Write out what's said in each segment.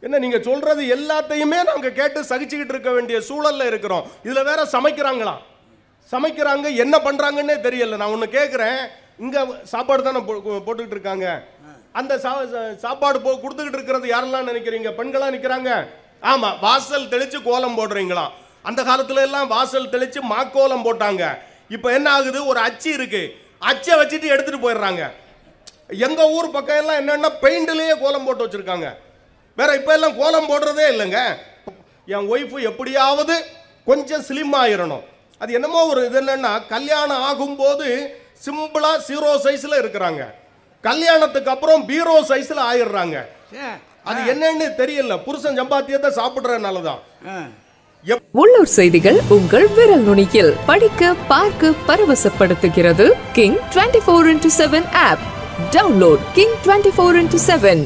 என்ன நீங்க சொல்றது எல்லாத்தையுமே நாங்க கேட்டு சகிச்சுக்கிட்டு இருக்க வேண்டிய சூழல்ல இருக்கிறோம் இதுல வேற சமைக்கிறாங்களாம் சமைக்கிறாங்க என்ன பண்றாங்கன்னே தெரியல நான் ஒன்னு கேக்குறேன் இங்க சாப்பாடு தானே போ- போட்டுக்கிட்டு இருக்காங்க அந்த சா- சா- சாப்பாடு போ கொடுத்துக்கிட்டு இருக்கிறது யாரெல்லாம் நினைக்கிறீங்க பெண்களா நிக்கிறாங்க ஆமா வாசல் தெளிச்சு கோலம் போடுறீங்களாம் அந்த காலத்துல எல்லாம் வாசல் தெளிச்சு மாக்கோலம் போட்டாங்க இப்போ என்ன ஆகுது ஒரு அச்சு இருக்கு அச்சை வச்சுட்டு எடுத்துட்டு போயிடுறாங்க எங்க ஊர் பக்கம் எல்லாம் என்னன்னா பெயிண்ட்லயே கோலம் போட்டு வச்சிருக்காங்க வேற இப்ப எல்லாம் கோலம் போடுறதே இல்லைங்க என் ஒய்ஃபு எப்படியாவது கொஞ்சம் ஸ்லிம் ஆயிரணும் அது என்னமோ ஒரு இது என்னன்னா கல்யாணம் ஆகும்போது சிம்பிளா ஜீரோ சைஸ்ல இருக்கிறாங்க கல்யாணத்துக்கு அப்புறம் பீரோ சைஸ்ல ஆயிடுறாங்க சே அது என்னன்னு தெரியல புருஷன் சம்பாத்தியத்தை சாப்பிடுறதுனால தான் ஆ உள்ளூர் செய்திகள் உங்கள் விரல் நுனியில் படிக்க பார்க்க பரவசப்படுத்துகிறது king twenty four into seven app download king twenty four into seven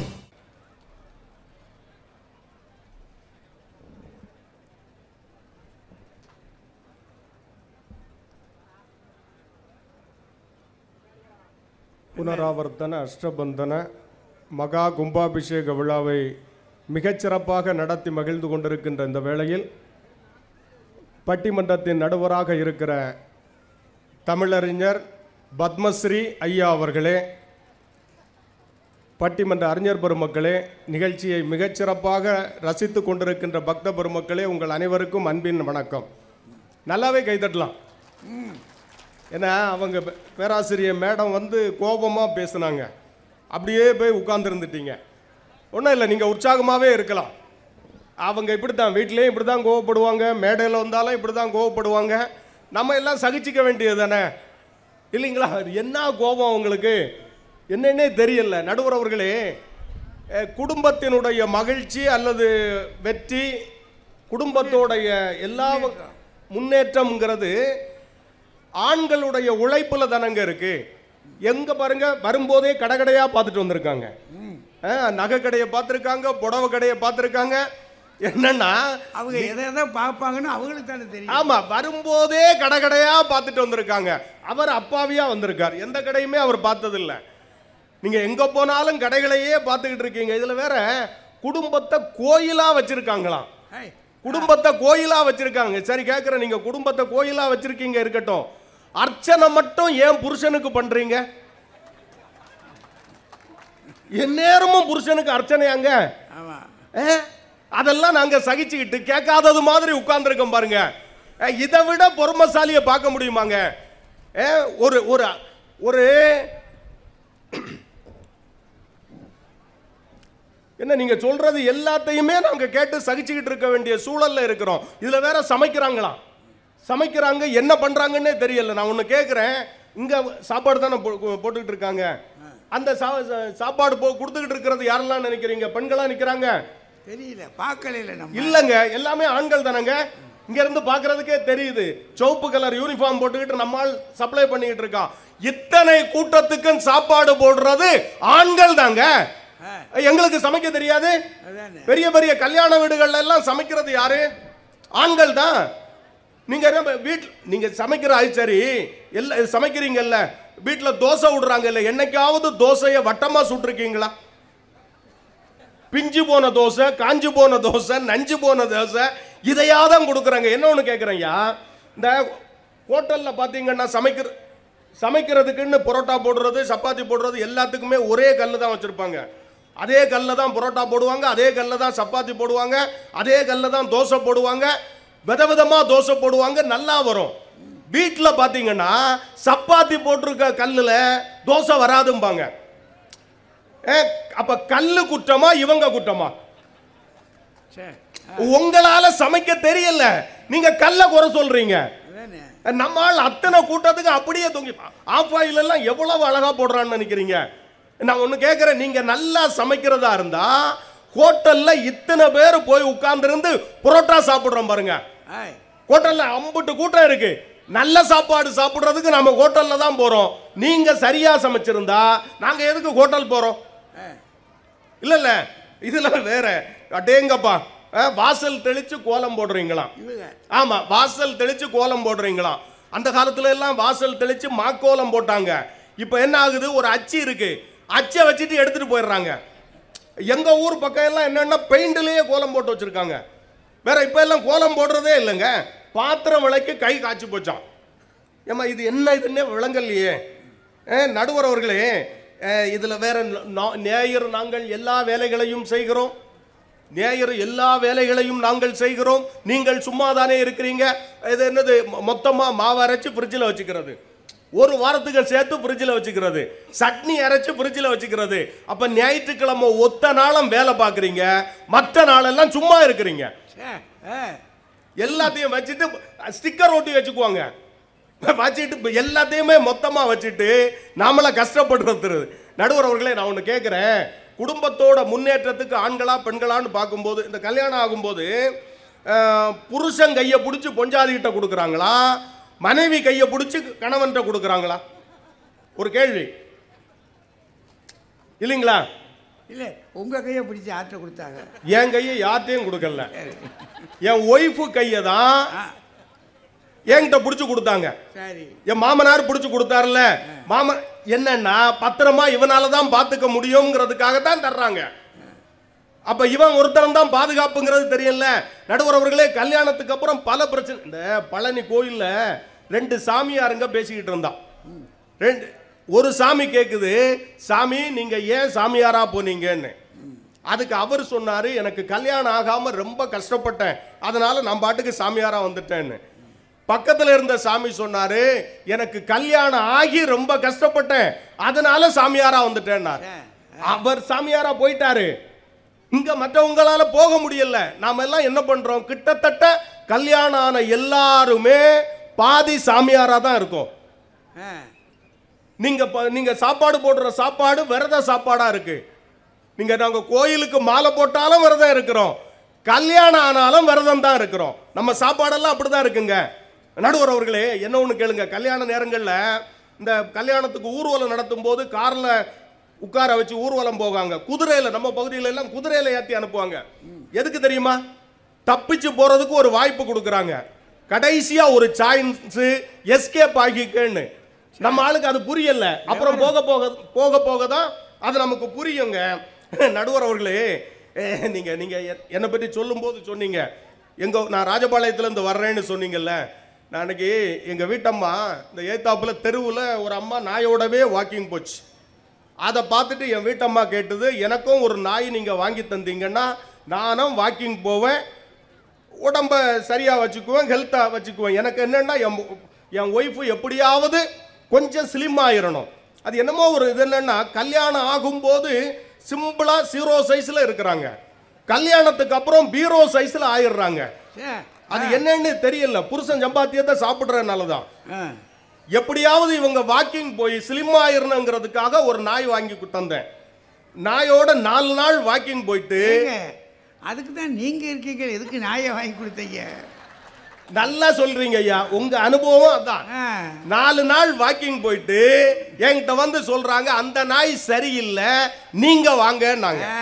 புனராவர்த்தன அஷ்டபந்தன மகா கும்பாபிஷேக விழாவை மிகச்சிறப்பாக நடத்தி மகிழ்ந்து கொண்டிருக்கின்ற இந்த வேளையில் பட்டிமன்றத்தின் நடுவராக இருக்கிற தமிழறிஞர் பத்மஸ்ரீ ஐயா அவர்களே பட்டிமன்ற அறிஞர் பெருமக்களே நிகழ்ச்சியை மிகச்சிறப்பாக ரசித்து கொண்டிருக்கின்ற பக்த பெருமக்களே உங்கள் அனைவருக்கும் அன்பின் வணக்கம் நல்லாவே கைதட்டலாம் ஏன்னா அவங்க பே- பேராசிரியர் மேடம் வந்து கோபமாக பேசுனாங்க அப்படியே போய் உட்கார்ந்துருந்துட்டீங்க ஒன்றும் இல்லை நீங்கள் உற்சாகமாகவே இருக்கலாம் அவங்க இப்படி தான் வீட்லேயும் இப்படி தான் கோவப்படுவாங்க மேடையில் வந்தாலும் இப்படி தான் கோவப்படுவாங்க நம்ம எல்லாம் சகிச்சிக்க வேண்டியது தானே இல்லைங்களா என்ன கோபம் உங்களுக்கு என்னன்னே தெரியல நடுவர் அவர்களே அஹ், குடும்பத்தினுடைய மகிழ்ச்சி அல்லது வெற்றி குடும்பத்தோடைய எல்லா வ- முன்னேற்றம்ங்கிறது ஆண்களுடைய உழைப்புல தானங்க இருக்கு எங்க பாருங்க வரும்போதே கடைக்கடையா பார்த்துட்டு வந்திருக்காங்க அஹ், நகை கடையை பார்த்துருக்காங்க புடவை கடையை பார்த்துருக்காங்க என்னன்னா அவங்க எதை எதை பார்ப்பாங்கன்னு அவங்களுக்கு தானே தெரியும் ஆமா வரும்போதே கடைக்கடையா பார்த்துட்டு வந்திருக்காங்க அவர் அப்பாவியா வந்திருக்கார் எந்த கடையுமே அவர் பார்த்ததில்ல நீங்க எங்க போனாலும் கடைகளையே பார்த்துக்கிட்டு இருக்கீங்க இதுல வேற குடும்பத்தை கோயிலா வச்சிருக்காங்களாம் ஏய், குடும்பத்தை கோயிலா வச்சிருக்காங்க சரி கேட்குறேன் நீங்க குடும்பத்தை கோயிலா வச்சிருக்கீங்க இருக்கட்டும் அர்ச்சனை மட்டும் ஏன் புருஷனுக்கு பண்றீங்க எந்நேரமும் புருஷனுக்கு அர்ச்சனையாங்க ஆமா ஏ? அதெல்லாம் நாங்க சகிச்சுக்கிட்டு கேட்காதது மாதிரி உட்கார்ந்துருக்கோம் பாருங்க ஏ, இதை விட பொறுமைசாலியை பார்க்க முடியுமாங்க ஏ, ஒரு ஒரு ஒரு என்ன நீங்க சொல்றது எல்லாத்தையுமே நாங்க கேட்டு சகிச்சுக்கிட்டு இருக்க வேண்டிய சூழல்ல இருக்கிறோம் இதுல வேற சமைக்கிறாங்களாம் சமைக்கிறாங்க என்ன பண்றாங்கன்னே தெரியல நான் ஒன்னு கேக்குறேன் இங்க சாப்பாடு தானே போ- போட்டுக்கிட்டு இருக்காங்க அந்த சா- சா- சாப்பாடு போ கொடுத்துக்கிட்டு இருக்கிறது யாரெல்லாம் நினைக்கிறீங்க பெண்களா நிக்கிறாங்க தெரியல பார்க்கல இல்லை நம்ம இல்லங்க எல்லாமே ஆண்கள் தானங்க இங்க இருந்து பாக்குறதுக்கே தெரியுது சிவப்பு கலர் யூனிஃபார்ம் போட்டுக்கிட்டு நம்மால் சப்ளை பண்ணிக்கிட்டு இருக்கான் இத்தனை கூட்டத்துக்கும் சாப்பாடு போடுறது ஆண்கள் தாங்க ஆ, எங்களுக்கு சமைக்க தெரியாது அதானே பெரிய பெரிய கல்யாண வீடுகள்ல எல்லாம் சமைக்கிறது யாரு ஆண்கள் தான் நீங்க என்ன வீட்டில் நீங்க சமைக்கிற ஆய் சரி எல்லா சமைக்கிறீங்கல்ல வீட்டுல தோசை விடுறாங்கல்ல என்னைக்காவது தோசையை வட்டமா சுட்டிருக்கீங்களா பிஞ்சு போன தோசை காஞ்சு போன தோசை நஞ்சு போன தோசை இதையா தான் கொடுக்குறாங்க என்ன ஒன்று கேட்குறேன்யா இந்த ஹோட்டலில் பார்த்தீங்கன்னா சமைக்கிற சமைக்கிறதுக்குன்னு பரோட்டா போடுறது சப்பாத்தி போடுறது எல்லாத்துக்குமே ஒரே கல்லு தான் வச்சுருப்பாங்க அதே கல்லில் தான் பரோட்டா போடுவாங்க அதே கல்லில் தான் சப்பாத்தி போடுவாங்க அதே கல்லில் தான் தோசை போடுவாங்க விதவிதமாக தோசை போடுவாங்க நல்லா வரும் வீட்டில் பார்த்தீங்கன்னா சப்பாத்தி போட்டிருக்க கல்லில் தோசை வராதும்பாங்க ஏ, அப்ப கல்லு குற்றமா இவங்க குற்றமா சரி உங்களால சமைக்க தெரியல நீங்க கல்ல குறை சொல்றீங்க அதானே நம்மால் அத்தனை கூட்டத்துக்கு அப்படியே தொங்கி ஆஃப் ஆயில் எல்லாம் எவ்வளவு அழகா போடுறான்னு நினைக்கிறீங்க நான் ஒண்ணு கேட்கறேன் நீங்க நல்லா சமைக்கிறதா இருந்தா ஹோட்டல்ல இத்தனை பேர் போய் உட்கார்ந்திருந்து புரோட்டா சாப்பிடுறோம் பாருங்க ஏய் ஹோட்டல்ல அம்புட்டு கூட்டம் இருக்கு நல்ல சாப்பாடு சாப்பிடுறதுக்கு நம்ம ஹோட்டல்ல தான் போறோம் நீங்க சரியா சமைச்சிருந்தா நாங்க எதுக்கு ஹோட்டல் போறோம் ஏய் இல்ல இல்ல இதுல வேற அடேங்கப்பா அஹ், வாசல் தெளிச்சு கோலம் போடுறீங்களாம் இவங்க ஆமா வாசல் தெளிச்சு கோலம் போடுறீங்களாம் அந்த காலத்துல எல்லாம் வாசல் தெளிச்சு மாக்கோலம் போட்டாங்க இப்போ என்ன ஆகுது ஒரு அச்சு இருக்கு அச்சை வச்சுட்டு எடுத்துட்டு போயிடுறாங்க எங்க ஊர் பக்கம் எல்லாம் என்னன்னா பெயிண்ட்லயே கோலம் போட்டு வச்சிருக்காங்க வேற இப்ப எல்லாம் கோலம் போடுறதே இல்லைங்க பாத்திரம் விளக்கி கை காய்ச்சி போச்சான் ஏம்மா இது என்ன இதுன்னே விளங்கலையே அஹ், நடுவர் அவர்களே அஹ், இதுல வேற நா- நேயர் நாங்கள் எல்லா வேலைகளையும் செய்கிறோம் நேயர் எல்லா வேலைகளையும் நாங்கள் செய்கிறோம் நீங்கள் சும்மா தானே இருக்கிறீங்க இது என்னது மொ- மொத்தமா மாவு அரைச்சு ஃப்ரிட்ஜில் வச்சுக்கிறது ஒரு வாரத்துக்கு சேர்த்து ஃப்ரிட்ஜில் வச்சுக்கிறது சட்னி அரைச்சு ஃப்ரிட்ஜில் வச்சுக்கிறது அப்ப ஞாயிற்றுக்கிழமை ஒத்த நாளும் வேலை பார்க்குறீங்க மற்ற நாளெல்லாம் சும்மா இருக்கிறீங்க சே ஆ எல்லாத்தையும் வச்சுட்டு ஸ்டிக்கர் ஒட்டி வச்சுக்குவாங்க வச்சுட்டு இப்ப எல்லாத்தையுமே மொத்தமா வச்சுட்டு நாமள கஷ்டப்படுறது நடுவர் அவர்களே நான் ஒன்று கேட்குறேன் குடும்பத்தோட முன்னேற்றத்துக்கு ஆண்களா பெண்களான்னு பார்க்கும்போது இந்த கல்யாணம் ஆகும்போது அஹ், புருஷன் கையை பிடிச்சி பொஞ்சாதிகிட்ட கொடுக்குறாங்களா மனைவி கையை பிடிச்சி கணவன்கிட்ட கொடுக்குறாங்களா ஒரு கேள்வி இல்லைங்களா இல்லை உங்கள் கையை பிடிச்சி ஆற்ற கொடுத்தாங்க என் கையை யார்ட்டையும் கொடுக்கல என் ஒய்ஃபு கையை தான் ஆ என்கிட்ட பிடிச்சி கொடுத்தாங்க சரி என் மாமனார் பிடிச்சி கொடுத்தாருல மாமன் என்னன்னா பத்திரமா இவனால தான் பார்த்துக்க முடியுங்கிறதுக்காக தான் தர்றாங்க அப்ப இவன் ஒருத்தன் தான் பாதுகாப்புங்கிறது தெரியல நடுவர் அவர்களே கல்யாணத்துக்கு அப்புறம் பல பிரச்சனை இந்த பழனி கோயில்ல ரெண்டு சாமியாருங்க பேசிக்கிட்டு இருந்தான் ரெண்டு ஒரு சாமி கேக்குது சாமி நீங்க ஏன் சாமியாரா போனீங்கன்னு அதுக்கு அவர் சொன்னாரு எனக்கு கல்யாணம் ஆகாம ரொம்ப கஷ்டப்பட்டேன் அதனால நான் பாட்டுக்கு சாமியாரா வந்துட்டேன்னு பக்கத்துல இருந்த சாமி சொன்னாரு எனக்கு கல்யாணம் ஆகி ரொம்ப கஷ்டப்பட்டேன் அதனால சாமியாரா வந்துட்டேன்னார் அவர் சாமியாரா போயிட்டாரு இங்க மற்றவங்களால போக முடியல நாம எல்லாம் என்ன பண்றோம் கிட்டத்தட்ட கல்யாணம் ஆன எல்லாருமே பாதி சாமியாரா தான் இருக்கோம் ஆ நீங்க ப- நீங்க சாப்பாடு போடுற சாப்பாடு விரத சாப்பாடா இருக்கு நீங்க நாங்க கோயிலுக்கு மாலை போட்டாலும் விரதம் இருக்கிறோம் கல்யாணம் ஆனாலும் விரதம் தான் இருக்கிறோம் நம்ம சாப்பாடெல்லாம் அப்படிதான் இருக்குங்க நடுவர் அவர்களே என்ன ஒண்ணு கேளுங்க கல்யாண நேரங்கள்ல இந்த கல்யாணத்துக்கு ஊர்வலம் நடத்தும் போது கார்ல உட்கார வச்சு ஊர்வலம் போவாங்க குதிரையில நம்ம பகுதியில எல்லாம் குதிரையில ஏத்தி அனுப்புவாங்க எதுக்கு தெரியுமா தப்பிச்சு போறதுக்கு ஒரு வாய்ப்பு கொடுக்குறாங்க கடைசியா ஒரு சான்ஸ் எஸ்கேப் ஆகிக்கன்னு நம்ம ஆளுக்கு அது புரியல அப்புறம் போக போக போக போக தான் அது நமக்கு புரியுங்க நடுவர் அவர்களே அஹ், நீங்க நீங்க எ- என்னை பற்றி சொல்லும்போது சொன்னீங்க எங்க நான் ராஜபாளையத்துல இருந்து வர்றேன்னு சொன்னீங்கல்ல நான் அன்னைக்கு எங்க வீட்டம்மா இந்த ஏத்தாப்புல தெருவுல ஒரு அம்மா நாயோடவே வாக்கிங் போச்சு அதை பார்த்துட்டு என் வீட்டம்மா கேட்டது எனக்கும் ஒரு நாய் நீங்க வாங்கி தந்தீங்கன்னா நானும் வாக்கிங் போவேன் உடம்ப சரியா வச்சுக்குவேன் ஹெல்த்தா வச்சுக்குவேன் எனக்கு என்னன்னா என் என் ஒய்ஃபு எப்படியாவது கொஞ்சம் ஸ்லிம் ஆயிரணும் அது என்னமோ ஒரு இது என்னன்னா கல்யாணம் ஆகும்போது சிம்பிளா ஜீரோ சைஸ்ல இருக்கிறாங்க கல்யாணத்துக்கு அப்புறம் பீரோ சைஸ்ல ஆயிடுறாங்க சே அது என்னன்னு தெரியல புருஷன் சம்பாத்தியத்தை சாப்பிடுறதுனால தான் ஆ எப்படியாவது இவங்க வாக்கிங் போய் ஸ்லிம் ஆயிரணுங்கிறதுக்காக ஒரு நாய் வாங்கி தந்தேன் நாயோட நாலு நாள் வாக்கிங் போயிட்டு ஏங்க அதுக்கு தான் நீங்கள் இருக்கீங்க எதுக்கு நாயை வாங்கி கொடுத்தீங்க நல்லா சொல்றீங்க ஐயா உங்க அனுபவம் அதான் ஆ நாலு நாள் வாக்கிங் போயிட்டு என்கிட்ட வந்து சொல்றாங்க அந்த நாய் சரியில்லை நீங்க வாங்கன்னாங்க ஆ.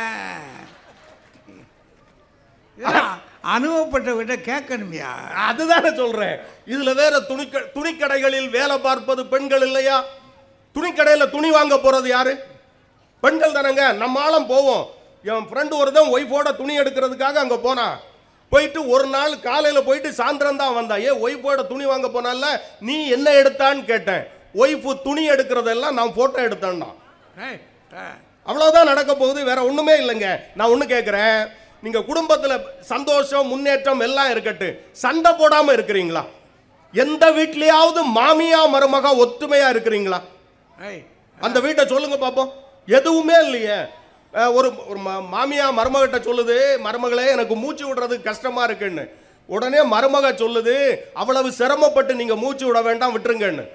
இதெல்லாம் அனுபவப்பட்டவர்கிட்ட கேட்கணுமையா அதுதானே சொல்றேன் இதுல வேற துணி துணிக்கடைகளில் வேலை பார்ப்பது பெண்கள் இல்லையா துணிக்கடையில துணி வாங்க போறது யாரு பெண்கள் தானேங்க நம்ம ஆளும் போவோம் என் ஃப்ரெண்டு ஒருத்தன் ஒய்ஃபோட துணி எடுக்கிறதுக்காக அங்க போனான் போயிட்டு ஒரு நாள் காலையில போயிட்டு சாயந்தரம் தான் வந்தான் ஏன் ஒய்ஃபோட துணி வாங்க போனால நீ என்ன எடுத்தான்னு கேட்டேன் ஒய்ஃபு துணி எடுக்கிறதெல்லாம் நான் போட்டோ எடுத்தேன்னா ஏய், ஆ. அவ்வளவுதான் நடக்க போகுது வேற ஒண்ணுமே இல்லைங்க நான் ஒண்ணு கேட்கிறேன் நீங்க குடும்பத்துல சந்தோஷம் முன்னேற்றம் எல்லாம் இருக்கட்டு சண்டை போடாம இருக்கிறீங்களா எந்த வீட்லயாவது மாமியா மருமகா ஒத்துமையா இருக்கிறீங்களா ஏய், அந்த வீட்டை சொல்லுங்க பாப்போம் எதுவுமே இல்லையே அஹ், ஒரு ஒரு மா- மாமியா மருமகிட்ட சொல்லுது மருமகளே எனக்கு மூச்சு விடுறதுக்கு கஷ்டமா இருக்குன்னு உடனே மருமக சொல்லுது அவ்வளவு சிரமப்பட்டு நீங்க மூச்சு விட வேண்டாம் விட்டுருங்கன்னு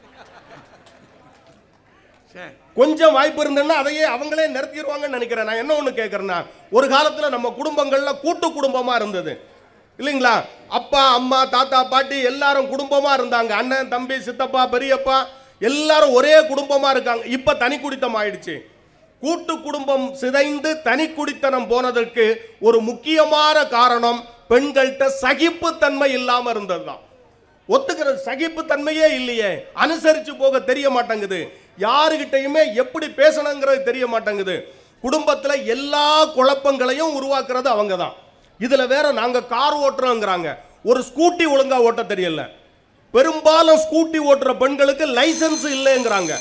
சரி கொஞ்சம் வாய்ப்பு இருந்ததுன்னா அதையே அவங்களே நிறுத்திடுவாங்கன்னு நினைக்கிறேன் நான் என்ன ஒன்று கேட்குறேன்னா ஒரு காலத்தில் நம்ம குடும்பங்கள்ல கூட்டு குடும்பமா இருந்தது இல்லைங்களா அப்பா அம்மா தாத்தா பாட்டி எல்லாரும் குடும்பமா இருந்தாங்க அண்ணன் தம்பி சித்தப்பா பெரியப்பா எல்லாரும் ஒரே குடும்பமா இருக்காங்க இப்ப தனி குடித்தம் ஆயிடுச்சு கூட்டு குடும்பம் சிதைந்து தனி குடித்தனம் போனதற்கு ஒரு முக்கியமான காரணம் பெண்கள்கிட்ட சகிப்புத்தன்மை இல்லாம இருந்ததுதான் ஒத்துக்கிறது சகிப்புத்தன்மையே இல்லையே அனுசரிச்சு போக தெரிய மாட்டேங்குது யாருகிட்டயுமே எப்படி பேசணுங்கிறது தெரிய மாட்டேங்குது குடும்பத்துல எல்லா குழப்பங்களையும் உருவாக்குறது அவங்க தான் இதுல வேற நாங்க கார் ஓட்டுறோங்கிறாங்க ஒரு ஸ்கூட்டி ஒழுங்கா ஓட்ட தெரியல பெரும்பாலும் ஸ்கூட்டி ஓட்டுற பெண்களுக்கு லைசென்ஸ் இல்லைங்கிறாங்க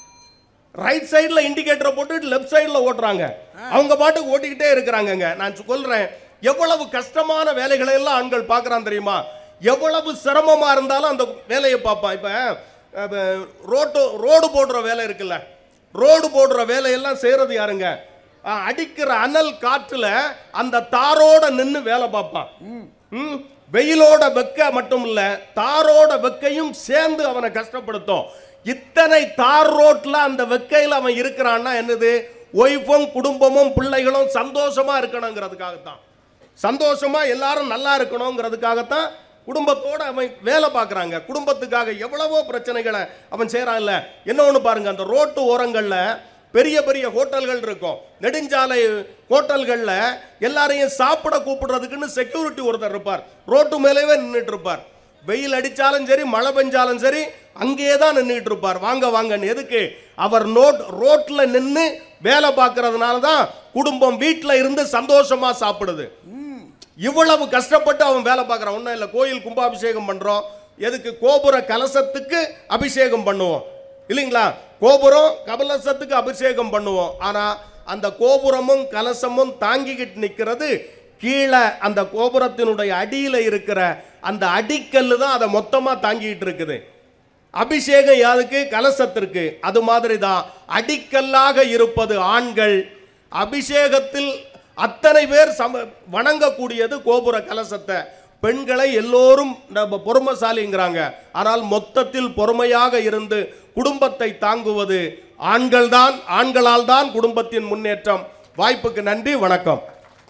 ரைட் சைடில் இண்டிகேட்டரை போட்டு லெஃப்ட் சைடில் ஓட்டுறாங்க அவங்க பாட்டுக்கு ஓட்டிக்கிட்டே இருக்கிறாங்கங்க நான் சொல்றேன் எவ்வளவு கஷ்டமான வேலைகளை எல்லாம் ஆண்கள் பார்க்குறான் தெரியுமா எவ்வளவு சிரமமா இருந்தாலும் அந்த வேலையை பார்ப்பான் இப்போ ரோட்டு ரோடு போடுற வேலை இருக்குல்ல ரோடு போடுற வேலையெல்லாம் செய்யறது யாருங்க அஹ், அடிக்கிற அனல் காற்றுல அந்த தாரோட நின்று வேலை பார்ப்பான் ம், வெயிலோட வெக்க மட்டும் இல்ல தாரோட வெக்கையும் சேர்ந்து அவனை கஷ்டப்படுத்தும் இத்தனை தார் ரோட்ல அந்த வெக்கையில் அவன் இருக்கிறான்னா என்னது ஒய்ஃபும் குடும்பமும் பிள்ளைகளும் சந்தோஷமா இருக்கணுங்கிறதுக்காகத்தான் சந்தோஷமா எல்லாரும் நல்லா இருக்கணுங்கிறதுக்காகத்தான் குடும்பத்தோட அவன் வேலை பார்க்குறாங்க குடும்பத்துக்காக எவ்வளவோ பிரச்சனைகளை அவன் செய்கிறான் இல்ல என்ன ஒன்று பாருங்க அந்த ரோட்டு ஓரங்கள்ல பெரிய பெரிய ஹோட்டல்கள் இருக்கும் நெடுஞ்சாலை ஹோட்டல்களில் எல்லாரையும் சாப்பிட கூப்பிடுறதுக்குன்னு செக்யூரிட்டி ஒருத்தர் இருப்பார் ரோட்டு மேலேயே நின்றுட்டு இருப்பார் வெயில் அடிச்சாலும் சரி மழை பெஞ்சாலும் சரி அங்கேயே தான் நின்றுட்டு இருப்பார் வாங்க வாங்கன்னு எதுக்கு அவர் நோட் ரோட்ல நின்று வேலை பார்க்கறதுனால தான் குடும்பம் வீட்டில் இருந்து சந்தோஷமா சாப்பிடுது இவ்வளவு கஷ்டப்பட்டு அவன் வேலை பார்க்குறான் ஒன்றும் இல்லை கோயில் கும்பாபிஷேகம் பண்ணுறோம் எதுக்கு கோபுர கலசத்துக்கு அபிஷேகம் பண்ணுவோம் இல்லைங்களா கோபுரம் கபலசத்துக்கு அபிஷேகம் பண்ணுவோம் ஆனால் அந்த கோபுரமும் கலசமும் தாங்கிக்கிட்டு நிற்கிறது கீழே அந்த கோபுரத்தினுடைய அடியில் இருக்கிற அந்த அடிக்கல்லு தான் அதை மொத்தமாக தாங்கிட்டு இருக்குது அபிஷேகம் யாருக்கு கலசத்திற்கு அது மாதிரி தான் அடிக்கல்லாக இருப்பது ஆண்கள் அபிஷேகத்தில் அத்தனை பேர் சம வணங்கக்கூடியது கோபுர கலசத்தை பெண்களை எல்லோரும் நம்ம பொறுமைசாலிங்கிறாங்க ஆனால் மொத்தத்தில் பொறுமையாக இருந்து குடும்பத்தை தாங்குவது ஆண்கள்தான் ஆண்களால் தான் குடும்பத்தின் முன்னேற்றம் வாய்ப்புக்கு நன்றி வணக்கம்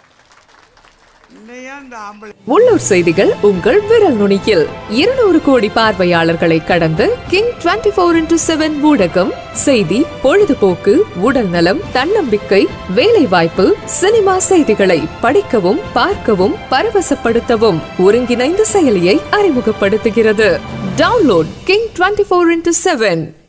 இல்லையா இந்த ஆம்பளை உள்ளூர் செய்திகள் உங்கள் விரல் நுனியில் இருநூறு கோடி பார்வையாளர்களை கடந்து king twenty four into seven ஊடகம் செய்தி பொழுதுபோக்கு உடல் நலம் தன்னம்பிக்கை வேலை வாய்ப்பு சினிமா செய்திகளை படிக்கவும் பார்க்கவும் பரவசப்படுத்தவும் ஒருங்கிணைந்த செயலியை அறிமுகப்படுத்துகிறது download king twenty four into seven